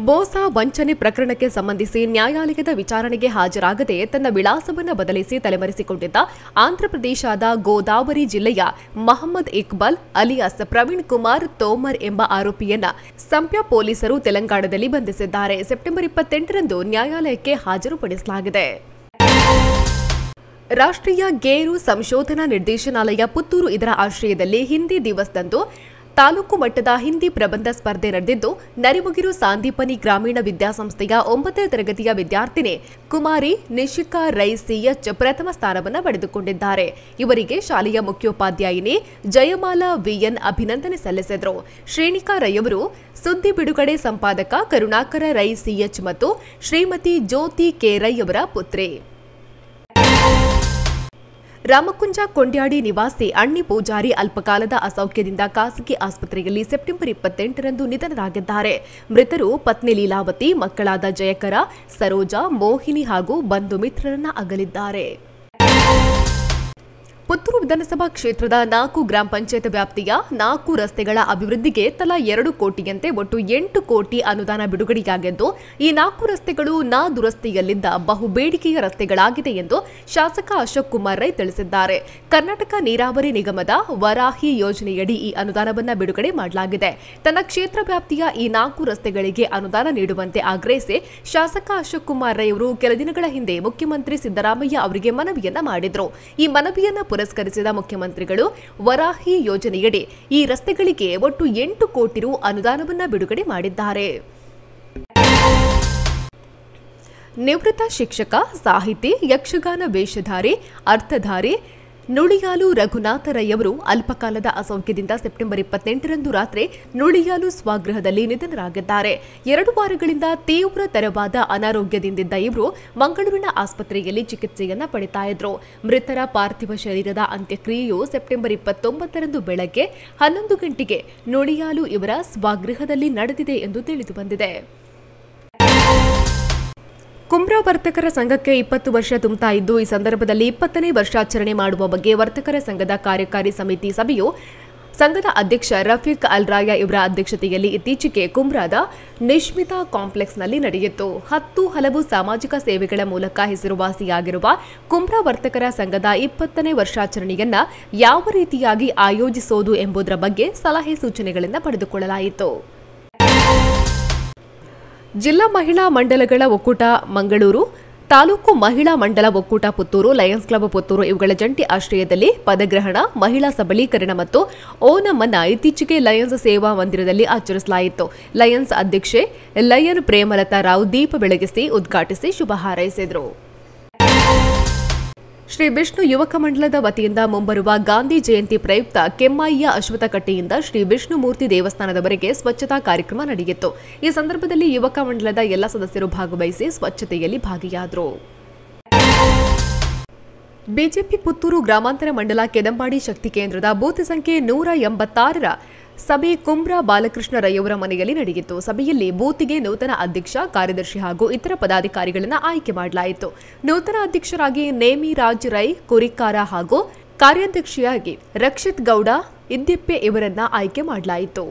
ಮೋಸ ವಂಚನೆ ಪ್ರಕರಣಕ್ಕೆ ಸಂಬಂಧಿಸಿ ನ್ಯಾಯಾಲಯದ ವಿಚಾರಣೆಗೆ ಹಾಜರಾಗದೆ ತನ್ನ ವಿಳಾಸವನ್ನು ಬದಲಿಸಿ ತಲೆಮರೆಸಿಕೊಂಡಿದ್ದ ಆಂಧ್ರಪ್ರದೇಶದ ಗೋದಾವರಿ ಜಿಲ್ಲೆಯ ಮಹಮ್ಮದ್ ಇಕ್ಬಾಲ್ ಅಲಿಯಾಸ್ ಪ್ರವೀಣ್ ಕುಮಾರ್ ತೋಮರ್ ಎಂಬ ಆರೋಪಿಯನ್ನ ಸಂಪ್ಯ ಪೊಲೀಸರು ತೆಲಂಗಾಣದಲ್ಲಿ ಬಂಧಿಸಿದ್ದಾರೆ ಸೆಪ್ಟೆಂಬರ್ ಇಪ್ಪತ್ತೆಂಟರಂದು ನ್ಯಾಯಾಲಯಕ್ಕೆ ಹಾಜರುಪಡಿಸಲಾಗಿದೆ ರಾಷ್ಟ್ರೀಯ ಗೇರು ಸಂಶೋಧನಾ ನಿರ್ದೇಶನಾಲಯ ಪುತ್ತೂರು ಇದರ ಆಶ್ರಯದಲ್ಲಿ ಹಿಂದಿ ದಿವಸದಂದು ತಾಲೂಕು ಮಟ್ಟದ ಹಿಂದಿ ಪ್ರಬಂಧ ಸ್ಪರ್ಧೆ ನಡೆದಿದ್ದು ನರಿಮುಗಿರು ಸಾಂದೀಪನಿ ಗ್ರಾಮೀಣ ವಿದ್ಯಾಸಂಸ್ಥೆಯ ಒಂಬತ್ತನೇ ತರಗತಿಯ ವಿದ್ಯಾರ್ಥಿನಿ ಕುಮಾರಿ ನಿಶಿಕಾ ರೈ ಸಿಎಚ್ ಪ್ರಥಮ ಸ್ಥಾನವನ್ನು ಪಡೆದುಕೊಂಡಿದ್ದಾರೆ ಇವರಿಗೆ ಶಾಲೆಯ ಮುಖ್ಯೋಪಾಧ್ಯಾಯಿನಿ ಜಯಮಾಲಾ ವಿಎನ್ ಅಭಿನಂದನೆ ಸಲ್ಲಿಸಿದರು ಶ್ರೇಣಿಕಾ ರೈ ಅವರು ಸುದ್ದಿ ಬಿಡುಗಡೆ ಸಂಪಾದಕ ಕರುಣಾಕರ ರೈ ಸಿಎಚ್ ಮತ್ತು ಶ್ರೀಮತಿ ಜ್ಯೋತಿ ಕೆ ರೈ ಅವರ ಪುತ್ರಿ ರಾಮಕುಂಜ ಕೊಂಡ್ಯಾಡಿ ನಿವಾಸಿ ಅಣ್ಣಿ ಪೂಜಾರಿ ಅಲ್ಪಕಾಲದ ಅಸೌಖ್ಯದಿಂದ ಖಾಸಗಿ ಆಸ್ಪತ್ರೆಯಲ್ಲಿ ಸೆಪ್ಟೆಂಬರ್ ಇಪ್ಪತ್ತೆಂಟರಂದು ನಿಧನರಾಗಿದ್ದಾರೆ ಮೃತರು ಪತ್ನಿ ಲೀಲಾವತಿ ಮಕ್ಕಳಾದ ಜಯಕರ ಸರೋಜಾ ಮೋಹಿನಿ ಹಾಗೂ ಬಂಧು ಮಿತ್ರರನ್ನ ಅಗಲಿದ್ದಾರೆ ಪುತ್ತೂರು ವಿಧಾನಸಭಾ ಕ್ಷೇತ್ರದ ನಾಲ್ಕು ಗ್ರಾಮ ಪಂಚಾಯತ್ ವ್ಯಾಪ್ತಿಯ ನಾಲ್ಕು ರಸ್ತೆಗಳ ಅಭಿವೃದ್ಧಿಗೆ ತಲಾ ಎರಡು ಕೋಟಿಯಂತೆ ಒಟ್ಟು ಎಂಟು ಕೋಟಿ ಅನುದಾನ ಬಿಡುಗಡೆಯಾಗಿದ್ದು ಈ ನಾಲ್ಕು ರಸ್ತೆಗಳು ನಾ ದುರಸ್ತಿಯಲ್ಲಿದ್ದ ಬಹು ಬೇಡಿಕೆಯ ರಸ್ತೆಗಳಾಗಿದೆ ಎಂದು ಶಾಸಕ ಅಶೋಕ್ ಕುಮಾರ್ ರೈ ತಿಳಿಸಿದ್ದಾರೆ ಕರ್ನಾಟಕ ನೀರಾವರಿ ನಿಗಮದ ವರಾಹಿ ಯೋಜನೆಯಡಿ ಈ ಅನುದಾನವನ್ನು ಬಿಡುಗಡೆ ಮಾಡಲಾಗಿದೆ ತನ್ನ ಕ್ಷೇತ್ರ ವ್ಯಾಪ್ತಿಯ ಈ ನಾಲ್ಕು ರಸ್ತೆಗಳಿಗೆ ಅನುದಾನ ನೀಡುವಂತೆ ಆಗ್ರಹಿಸಿ ಶಾಸಕ ಅಶೋಕ್ ಕುಮಾರ್ ರೈ ಅವರು ಕೆಲ ದಿನಗಳ ಹಿಂದೆ ಮುಖ್ಯಮಂತ್ರಿ ಸಿದ್ದರಾಮಯ್ಯ ಅವರಿಗೆ ಮನವಿಯನ್ನ ಮಾಡಿದ್ರು ಈ ಮನವಿಯನ್ನ ಪುರಸ್ಕರಿಸಿದ ಮುಖ್ಯಮಂತ್ರಿಗಳು ವರಾಹಿ ಯೋಜನೆಯಡಿ ಈ ರಸ್ತೆಗಳಿಗೆ ಒಟ್ಟು ಎಂಟು ಕೋಟಿ ರು ಅನುದಾನವನ್ನ ಬಿಡುಗಡೆ ಮಾಡಿದ್ದಾರೆ ನಿವೃತ್ತ ಶಿಕ್ಷಕ ಸಾಹಿತಿ ಯಕ್ಷಗಾನ ವೇಷಧಾರಿ ಅರ್ಥಧಾರಿ ನುಳಿಯಾಲು ರಘುನಾಥ ರೈ ಅವರು ಅಲ್ಪಕಾಲದ ಅಸೌಖ್ಯದಿಂದ ಸೆಪ್ಟೆಂಬರ್ ಇಪ್ಪತ್ತೆಂಟರಂದು ರಾತ್ರಿ ನುಳಿಯಾಲು ಸ್ವಗೃಹದಲ್ಲಿ ನಿಧನರಾಗಿದ್ದಾರೆ ಎರಡು ವಾರಗಳಿಂದ ತೀವ್ರ ತರವಾದ ಅನಾರೋಗ್ಯದಿಂದಿದ್ದ ಇವರು ಮಂಗಳೂರಿನ ಆಸ್ಪತ್ರೆಯಲ್ಲಿ ಚಿಕಿತ್ಸೆಯನ್ನ ಪಡಿತಾ ಇದ್ರು ಮೃತರ ಪಾರ್ಥಿವ ಶರೀರದ ಅಂತ್ಯಕ್ರಿಯೆಯು ಸೆಪ್ಟೆಂಬರ್ ಇಪ್ಪತ್ತೊಂಬತ್ತರಂದು ಬೆಳಗ್ಗೆ ಹನ್ನೊಂದು ಗಂಟೆಗೆ ನುಳಿಯಾಲು ಇವರ ಸ್ವಗೃಹದಲ್ಲಿ ನಡೆದಿದೆ ಎಂದು ತಿಳಿದು ಬಂದಿದೆ ಕುಂಬ್ರಾ ವರ್ತಕರ ಸಂಘಕ್ಕೆ ಇಪ್ಪತ್ತು ವರ್ಷ ತುಂಬುತ್ತಾ ಇದ್ದು ಈ ಸಂದರ್ಭದಲ್ಲಿ ಇಪ್ಪತ್ತನೇ ವರ್ಷಾಚರಣೆ ಮಾಡುವ ಬಗ್ಗೆ ವರ್ತಕರ ಸಂಘದ ಕಾರ್ಯಕಾರಿ ಸಮಿತಿ ಸಭೆಯು ಸಂಘದ ಅಧ್ಯಕ್ಷ ರಫೀಕ್ ಅಲ್ರಾಯ ಇವರ ಅಧ್ಯಕ್ಷತೆಯಲ್ಲಿ ಇತ್ತೀಚೆಗೆ ಕುಮ್ರಾದ ನಿಶ್ಮಿತಾ ಕಾಂಪ್ಲೆಕ್ಸ್ನಲ್ಲಿ ನಡೆಯಿತು ಹತ್ತು ಹಲವು ಸಾಮಾಜಿಕ ಸೇವೆಗಳ ಮೂಲಕ ಹೆಸರುವಾಸಿಯಾಗಿರುವ ಕುಂಬ್ರಾ ವರ್ತಕರ ಸಂಘದ ಇಪ್ಪತ್ತನೇ ವರ್ಷಾಚರಣೆಯನ್ನ ಯಾವ ರೀತಿಯಾಗಿ ಆಯೋಜಿಸೋದು ಎಂಬುದರ ಬಗ್ಗೆ ಸಲಹೆ ಸೂಚನೆಗಳನ್ನು ಪಡೆದುಕೊಳ್ಳಲಾಯಿತು ಜಿಲ್ಲಾ ಮಹಿಳಾ ಮಂಡಲಗಳ ಒಕ್ಕೂಟ ಮಂಗಳೂರು ತಾಲೂಕು ಮಹಿಳಾ ಮಂಡಲ ಒಕ್ಕೂಟ ಪುತ್ತೂರು ಲಯನ್ಸ್ ಕ್ಲಬ್ ಪುತ್ತೂರು ಇವುಗಳ ಜಂಟಿ ಆಶ್ರಯದಲ್ಲಿ ಪದಗ್ರಹಣ ಮಹಿಳಾ ಸಬಲೀಕರಣ ಮತ್ತು ಓಣಂ ಅನ್ನ ಇತ್ತೀಚೆಗೆ ಲಯನ್ಸ್ ಸೇವಾ ಮಂದಿರದಲ್ಲಿ ಆಚರಿಸಲಾಯಿತು ಲಯನ್ಸ್ ಅಧ್ಯಕ್ಷೆ ಲಯನ್ ಪ್ರೇಮಲತಾ ರಾವ್ ದೀಪ ಬೆಳಗಿಸಿ ಉದ್ಘಾಟಿಸಿ ಶುಭ ಹಾರೈಸಿದರು ಶ್ರೀ ವಿಷ್ಣು ಯುವಕ ಮಂಡಲದ ವತಿಯಿಂದ ಮುಂಬರುವ ಗಾಂಧಿ ಜಯಂತಿ ಪ್ರಯುಕ್ತ ಕೆಮ್ಮಾಯಿಯ ಅಶ್ವತ್ಥಕಟ್ಟೆಯಿಂದ ಶ್ರೀ ವಿಷ್ಣುಮೂರ್ತಿ ದೇವಸ್ಥಾನದವರೆಗೆ ಸ್ವಚ್ಛತಾ ಕಾರ್ಯಕ್ರಮ ನಡೆಯಿತು ಈ ಸಂದರ್ಭದಲ್ಲಿ ಯುವಕ ಮಂಡಲದ ಎಲ್ಲ ಸದಸ್ಯರು ಭಾಗವಹಿಸಿ ಸ್ವಚ್ಛತೆಯಲ್ಲಿ ಭಾಗಿಯಾದರು ಬಿಜೆಪಿ ಪುತ್ತೂರು ಗ್ರಾಮಾಂತರ ಮಂಡಲ ಕೆದಂಬಾಡಿ ಶಕ್ತಿ ಕೇಂದ್ರದ ಬೂತ್ ಸಂಖ್ಯೆ ನೂರ ಎಂಬತ್ತಾರರ ಸಭೆ ಕುಂಬ್ರಾ ಬಾಲಕೃಷ್ಣ ರೈಯವರ ಮನೆಯಲ್ಲಿ ನಡೆಯಿತು ಸಭೆಯಲ್ಲಿ ಬೂತ್ಗೆ ನೂತನ ಅಧ್ಯಕ್ಷ ಕಾರ್ಯದರ್ಶಿ ಹಾಗೂ ಇತರ ಪದಾಧಿಕಾರಿಗಳನ್ನು ಆಯ್ಕೆ ಮಾಡಲಾಯಿತು ನೂತನ ಅಧ್ಯಕ್ಷರಾಗಿ ನೇಮಿ ರಾಜ್ ರೈ ಕುರಿಕಾರ ಹಾಗೂ ಕಾರ್ಯಾಧ್ಯಕ್ಷಿಯಾಗಿ ರಕ್ಷಿತ್ ಗೌಡ ಇದ್ದಿಪ್ಪೆ ಇವರನ್ನ ಆಯ್ಕೆ ಮಾಡಲಾಯಿತು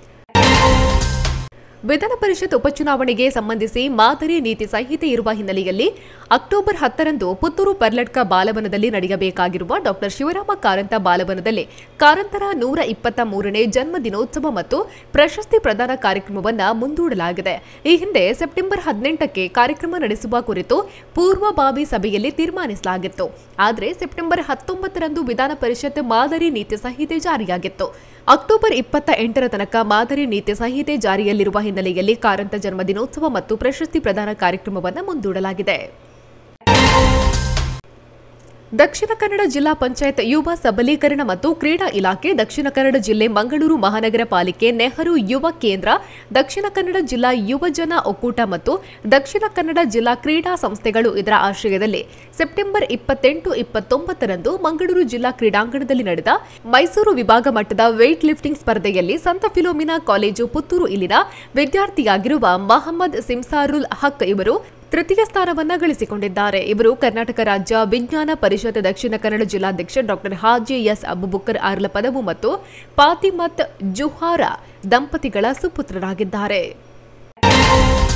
ವಿಧಾನ ಪರಿಷತ್ ಉಪಚುನಾವಣೆಗೆ ಸಂಬಂಧಿಸಿ ಮಾದರಿ ನೀತಿ ಸಂಹಿತೆ ಇರುವ ಹಿನ್ನೆಲೆಯಲ್ಲಿ ಅಕ್ಟೋಬರ್ ಹತ್ತರಂದು ಪುತ್ತೂರು ಪರ್ಲಟ್ಕ ಬಾಲವನದಲ್ಲಿ ನಡೆಯಬೇಕಾಗಿರುವ ಡಾಕ್ಟರ್ ಶಿವರಾಮ ಕಾರಂತ ಬಾಲವನದಲ್ಲಿ ಕಾರಂತರ ನೂರ ಇಪ್ಪತ್ತ ಮೂರನೇ ಜನ್ಮ ದಿನೋತ್ಸವ ಮತ್ತು ಪ್ರಶಸ್ತಿ ಪ್ರದಾನ ಕಾರ್ಯಕ್ರಮವನ್ನು ಮುಂದೂಡಲಾಗಿದೆ ಈ ಹಿಂದೆ ಸೆಪ್ಟೆಂಬರ್ ಹದಿನೆಂಟಕ್ಕೆ ಕಾರ್ಯಕ್ರಮ ನಡೆಸುವ ಕುರಿತು ಪೂರ್ವಭಾವಿ ಸಭೆಯಲ್ಲಿ ತೀರ್ಮಾನಿಸಲಾಗಿತ್ತು ಆದರೆ ಸೆಪ್ಟೆಂಬರ್ ಹತ್ತೊಂಬತ್ತರಂದು ವಿಧಾನ ಪರಿಷತ್ ಮಾದರಿ ನೀತಿ ಸಂಹಿತೆ ಜಾರಿಯಾಗಿತ್ತು ಅಕ್ಟೋಬರ್ ಇಪ್ಪತ್ತ ಎಂಟರ ತನಕ ಮಾದರಿ ನೀತಿ ಸಂಹಿತೆ ಜಾರಿಯಲ್ಲಿರುವ ಹಿನ್ನೆಲೆಯಲ್ಲಿ ಕಾರಂತ ಜನ್ಮ ದಿನೋತ್ಸವ ಮತ್ತು ಪ್ರಶಸ್ತಿ ಪ್ರದಾನ ಕಾರ್ಯಕ್ರಮವನ್ನು ಮುಂದೂಡಲಾಗಿದೆ ದಕ್ಷಿಣ ಕನ್ನಡ ಜಿಲ್ಲಾ ಪಂಚಾಯತ್ ಯುವ ಸಬಲೀಕರಣ ಮತ್ತು ಕ್ರೀಡಾ ಇಲಾಖೆ ದಕ್ಷಿಣ ಕನ್ನಡ ಜಿಲ್ಲೆ ಮಂಗಳೂರು ಮಹಾನಗರ ಪಾಲಿಕೆ ನೆಹರು ಯುವ ಕೇಂದ್ರ ದಕ್ಷಿಣ ಕನ್ನಡ ಜಿಲ್ಲಾ ಯುವಜನ ಒಕ್ಕೂಟ ಮತ್ತು ದಕ್ಷಿಣ ಕನ್ನಡ ಜಿಲ್ಲಾ ಕ್ರೀಡಾ ಸಂಸ್ಥೆಗಳು ಇದರ ಆಶ್ರಯದಲ್ಲಿ ಸೆಪ್ಟೆಂಬರ್ ಇಪ್ಪತ್ತೆಂಟು ಇಪ್ಪತ್ತೊಂಬತ್ತರಂದು ಮಂಗಳೂರು ಜಿಲ್ಲಾ ಕ್ರೀಡಾಂಗಣದಲ್ಲಿ ನಡೆದ ಮೈಸೂರು ವಿಭಾಗ ಮಟ್ಟದ ವೇಟ್ ಲಿಫ್ಟಿಂಗ್ ಸ್ಪರ್ಧೆಯಲ್ಲಿ ಸಂತ ಫಿಲೋಮಿನಾ ಕಾಲೇಜು ಪುತ್ತೂರು ಇಲ್ಲಿನ ವಿದ್ಯಾರ್ಥಿಯಾಗಿರುವ ಮಹಮ್ಮದ್ ಸಿಮ್ಸಾರುಲ್ ಹಕ್ ಇವರು ತೃತೀಯ ಸ್ಥಾನವನ್ನ ಗಳಿಸಿಕೊಂಡಿದ್ದಾರೆ ಇವರು ಕರ್ನಾಟಕ ರಾಜ್ಯ ವಿಜ್ಞಾನ ಪರಿಷತ್ ದಕ್ಷಿಣ ಕನ್ನಡ ಜಿಲ್ಲಾಧ್ಯಕ್ಷ ಡಾಕ್ಟರ್ ಹಾಜಿ ಎಸ್ ಅಬುಬುಕರ್ ಆರ್ಲ ಪದವು ಮತ್ತು ಪಾತಿಮತ್ ಜುಹಾರ ದಂಪತಿಗಳ ಸುಪುತ್ರರಾಗಿದ್ದಾರೆ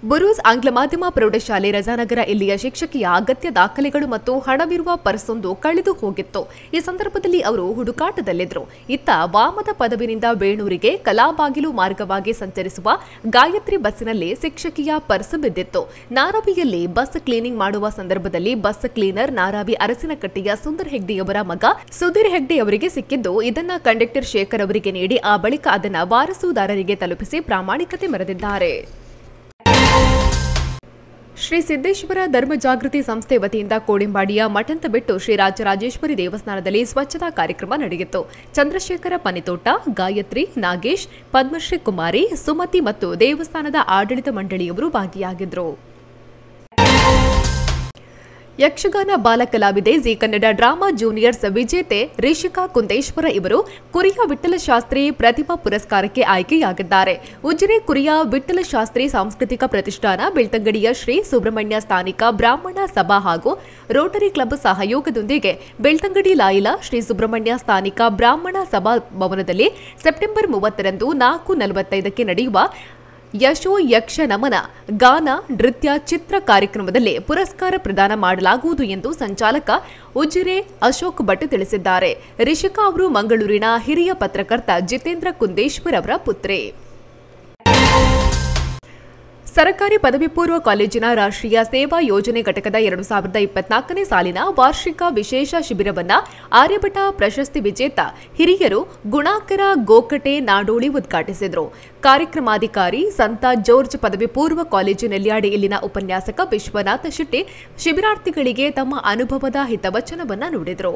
ಬುರೂಸ್ ಆಂಗ್ಲ ಮಾಧ್ಯಮ ಪ್ರೌಢಶಾಲೆ ರಜಾನಗರ ಇಲ್ಲಿಯ ಶಿಕ್ಷಕಿಯ ಅಗತ್ಯ ದಾಖಲೆಗಳು ಮತ್ತು ಹಣವಿರುವ ಪರ್ಸೊಂದು ಕಳೆದು ಹೋಗಿತ್ತು ಈ ಸಂದರ್ಭದಲ್ಲಿ ಅವರು ಹುಡುಕಾಟದಲ್ಲಿದ್ದರು ಇತ್ತ ವಾಮದ ಪದವಿನಿಂದ ಬೇಣೂರಿಗೆ ಕಲಾಬಾಗಿಲು ಮಾರ್ಗವಾಗಿ ಸಂಚರಿಸುವ ಗಾಯತ್ರಿ ಬಸ್ಸಿನಲ್ಲಿ ಶಿಕ್ಷಕಿಯ ಪರ್ಸ್ ಬಿದ್ದಿತ್ತು ನಾರಾವಿಯಲ್ಲಿ ಬಸ್ ಕ್ಲೀನಿಂಗ್ ಮಾಡುವ ಸಂದರ್ಭದಲ್ಲಿ ಬಸ್ ಕ್ಲೀನರ್ ನಾರಾವಿ ಅರಸಿನಕಟ್ಟೆಯ ಸುಂದರ್ ಹೆಗ್ಡೆಯವರ ಮಗ ಸುಧೀರ್ ಹೆಗ್ಡೆ ಅವರಿಗೆ ಸಿಕ್ಕಿದ್ದು ಇದನ್ನ ಕಂಡಕ್ಟರ್ ಶೇಖರ್ ಅವರಿಗೆ ನೀಡಿ ಆ ಬಳಿಕ ಅದನ್ನ ವಾರಸುದಾರರಿಗೆ ತಲುಪಿಸಿ ಪ್ರಾಮಾಣಿಕತೆ ಮೆರೆದಿದ್ದಾರೆ ಶ್ರೀ ಸಿದ್ದೇಶ್ವರ ಧರ್ಮ ಜಾಗೃತಿ ಸಂಸ್ಥೆ ವತಿಯಿಂದ ಕೋಡಿಂಬಾಡಿಯ ಮಠಂತಬೆಟ್ಟು ಶ್ರೀ ರಾಜರಾಜೇಶ್ವರಿ ದೇವಸ್ಥಾನದಲ್ಲಿ ಸ್ವಚ್ಛತಾ ಕಾರ್ಯಕ್ರಮ ನಡೆಯಿತು ಚಂದ್ರಶೇಖರ ಪನಿತೋಟ ಗಾಯತ್ರಿ ನಾಗೇಶ್ ಪದ್ಮಶ್ರೀ ಕುಮಾರಿ ಸುಮತಿ ಮತ್ತು ದೇವಸ್ಥಾನದ ಆಡಳಿತ ಮಂಡಳಿಯವರು ಭಾಗಿಯಾಗಿದ್ದರು ಯಕ್ಷಗಾನ ಬಾಲ ಕಲಾವಿದೆ ಜಿ ಕನ್ನಡ ಡ್ರಾಮಾ ಜೂನಿಯರ್ಸ್ ವಿಜೇತೆ ರಿಷಿಕಾ ಕುಂದೇಶ್ವರ ಇವರು ಕುರಿಯ ವಿಠ್ಠಲ ಶಾಸ್ತ್ರಿ ಪ್ರತಿಭಾ ಪುರಸ್ಕಾರಕ್ಕೆ ಆಯ್ಕೆಯಾಗಿದ್ದಾರೆ ಉಜಿರೆ ಕುರಿಯ ವಿಠ್ಠಲ ಶಾಸ್ತ್ರಿ ಸಾಂಸ್ಕೃತಿಕ ಪ್ರತಿಷ್ಠಾನ ಬೆಳ್ತಂಗಡಿಯ ಶ್ರೀ ಸುಬ್ರಹ್ಮಣ್ಯ ಸ್ಥಾನಿಕ ಬ್ರಾಹ್ಮಣ ಸಭಾ ಹಾಗೂ ರೋಟರಿ ಕ್ಲಬ್ ಸಹಯೋಗದೊಂದಿಗೆ ಬೆಳ್ತಂಗಡಿ ಲಾಯಿಲ ಶ್ರೀ ಸುಬ್ರಹ್ಮಣ್ಯ ಸ್ಥಾನಿಕ ಬ್ರಾಹ್ಮಣ ಸಭಾ ಭವನದಲ್ಲಿ ಸೆಪ್ಟೆಂಬರ್ ಮೂವತ್ತರಂದು ನಾಲ್ಕು ನಲವತ್ತೈದಕ್ಕೆ ನಡೆಯುವ ಯಶೋ ಯಕ್ಷ ನಮನ ಗಾನ ನೃತ್ಯ ಚಿತ್ರ ಕಾರ್ಯಕ್ರಮದಲ್ಲಿ ಪುರಸ್ಕಾರ ಪ್ರದಾನ ಮಾಡಲಾಗುವುದು ಎಂದು ಸಂಚಾಲಕ ಉಜಿರೆ ಅಶೋಕ್ ಭಟ್ ತಿಳಿಸಿದ್ದಾರೆ ರಿಷಿಕಾ ಅವರು ಮಂಗಳೂರಿನ ಹಿರಿಯ ಪತ್ರಕರ್ತ ಜಿತೇಂದ್ರ ಕುಂದೇಶ್ವರ್ ಅವರ ಪುತ್ರಿ ಸರ್ಕಾರಿ ಪದವಿ ಪೂರ್ವ ಕಾಲೇಜಿನ ರಾಷ್ಟ್ರೀಯ ಸೇವಾ ಯೋಜನೆ ಘಟಕದ ಎರಡು ಸಾವಿರದ ಇಪ್ಪತ್ನಾಲ್ಕನೇ ಸಾಲಿನ ವಾರ್ಷಿಕ ವಿಶೇಷ ಶಿಬಿರವನ್ನ ಆರ್ಯಭಟ ಪ್ರಶಸ್ತಿ ವಿಜೇತ ಹಿರಿಯರು ಗುಣಾಕರ ಗೋಕಟೆ ನಾಡೋಳಿ ಉದ್ಘಾಟಿಸಿದರು ಕಾರ್ಯಕ್ರಮಾಧಿಕಾರಿ ಸಂತ ಜಾರ್ಜ್ ಪದವಿ ಪೂರ್ವ ಕಾಲೇಜು ನೆಲ್ಯಾಡಿ ಇಲ್ಲಿನ ಉಪನ್ಯಾಸಕ ವಿಶ್ವನಾಥ ಶೆಟ್ಟಿ ಶಿಬಿರಾರ್ಥಿಗಳಿಗೆ ತಮ್ಮ ಅನುಭವದ ಹಿತವಚನವನ್ನ ನುಡಿದರು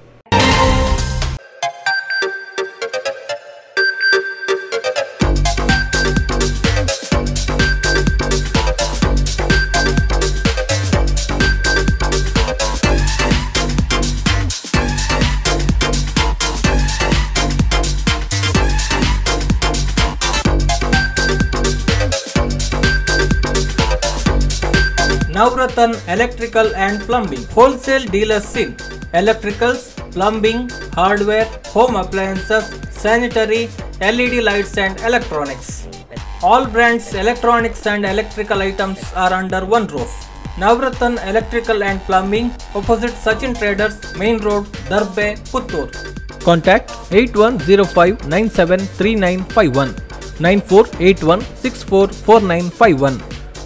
Navratan Electrical and Plumbing Wholesale Dealers in Electricals, Plumbing, Hardware, Home Appliances, Sanitary, LED lights and Electronics. All brands electronics and electrical items are under one roof. Navratan Electrical and Plumbing opposite Sachin Traders Main Road Darbe Puttur. Contact 8105 973951 9481 644951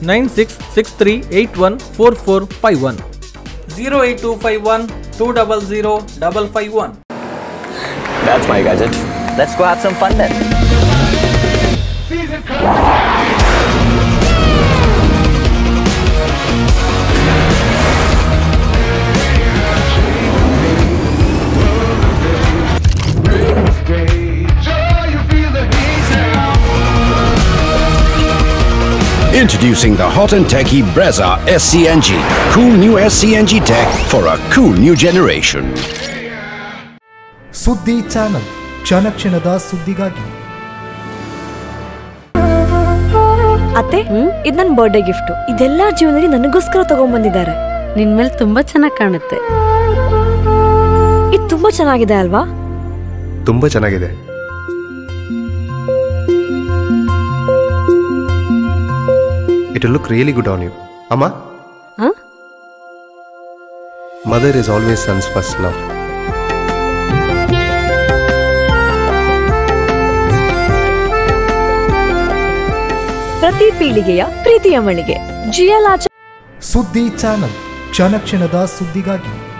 9663814451 08251 200 551 That's my gadget. Let's go have some fun then. Introducing the hot and techy Brezza SCNG. Cool new SCNG tech for a cool new generation. ಸುದ್ದಿ channel ಕ್ಷಣ ಕ್ಷಣದ ಸುದ್ದಿಗಾಗಿ ಅತ್ತೆ ಇದು ನನ್ನ birthday gift ಇದೆಲ್ಲ ಜೀವನದಲ್ಲಿ ನನಗೋಸ್ಕರ ತಗೊಂಡ್ಬಂದಿದ್ದಾರೆ ನಿನ್ ಮೇಲೆ ತುಂಬಾ ಚೆನ್ನಾಗಿ ಕಾಣುತ್ತೆ ಇದು ತುಂಬಾ ಚೆನ್ನಾಗಿದೆ ಅಲ್ವಾ ತುಂಬ ಚೆನ್ನಾಗಿದೆ it look really good on you ಅಮ್ಮ ಹ? Mother is always sons first love ಪ್ರತಿ ಪೀಳಿಗೆಯ ಪ್ರೀತಿಯ ಮಳಿಗೆ ಜಿಯಲ್ ಆಚ ಸುದ್ದಿ ಚಾನಲ್ ಕ್ಷಣ ಕ್ಷಣದ ಸುದ್ದಿಗಾಗಿ